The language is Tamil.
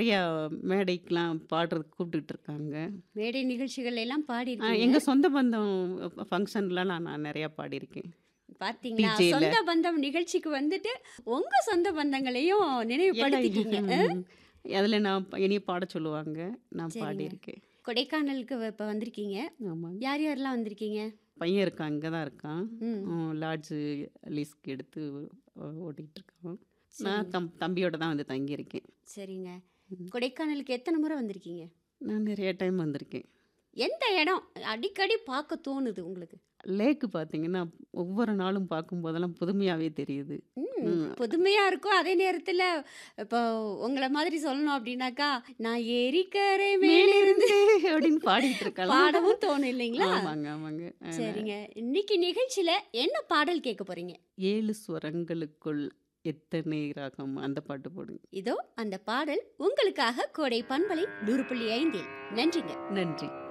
நெறையா மேடைக்குலாம் பாடுறதுக்கு கூப்பிட்டுட்டு இருக்காங்க. மேடை நிகழ்ச்சிகள் எல்லாம் ஆ பாடியிருக்கீங்க. எங்க சொந்த பந்தம் ஃப ஃபங்ஷன்லாம் நான் நான் நெறையா பாடியிருக்கேன். பார்த்தீங்களா? டிஜேல. சொந்த பந்தம் நிகழ்ச்சிக்கு வந்துட்டு, உங்க சொந்த பந்தங்களையும் எல்லாம் நினைவுபடுத்திட்டீங்க. அ. ம். அதில நான் ப என்னைய பாடச் சொல்லுவாங்க. நான் சரிங்க. பாடியிருக்கேன். கொடைக்கானலுக்கு வ இப்ப வந்திருக்கீங்க. ஆமாங்க. யார் யாரெல்லாம் வந்திருக்கீங்க? பையன் இருக்கான். இங்க தான் இருக்கான். ம். ம் லாட்ஜ் லீஸ்க்கு எடுத்து ஓ ஓட்டிக்கிட்டு இருக்கான். நான் சரிங்க. தம் தம்பியோட தான் வந்து தங்கியிருக்கேன். சரிங்க. ம். கொடைக்கானலுக்கு எத்தன முறை வந்திருக்கீங்க? நான் நெறைய டைம் வந்திருக்கேன். எந்த இடம் அடிக்கடி பார்க்க தோணுது உங்களுக்கு? லேக் பார்த்தீங்கன்னா, ஒவ்வொரு நாளும் பார்க்கும்போதெல்லாம் புதுமையாவே தெரியுது. ம். ம். புதுமையா இருக்கும். அதே நேரத்தில இப்போ உங்கள மாதிரி சொல்லணும் அப்டின்னாக்கா, நான் ஏரிக்கரை மேலிருந்து மேலிருந்து அப்படின்னு பாடிட்டு இருக்கலாம். பாடவும் தோணும் இல்லைங்களா? ஆமாங்க, ஆமாங்க. அ சரிங்க. இன்னைக்கு நிகழ்ச்சியில என்ன பாடல் கேட்க போறீங்க? 7 ஸ்வரங்களுக்குள் எத்தனை ராகம் அந்த பாட்டு போடுங்க. இதோ அந்த பாடல் உங்களுக்காக கோடை பண்பலை 100.5 நன்றிங்க. நன்றி.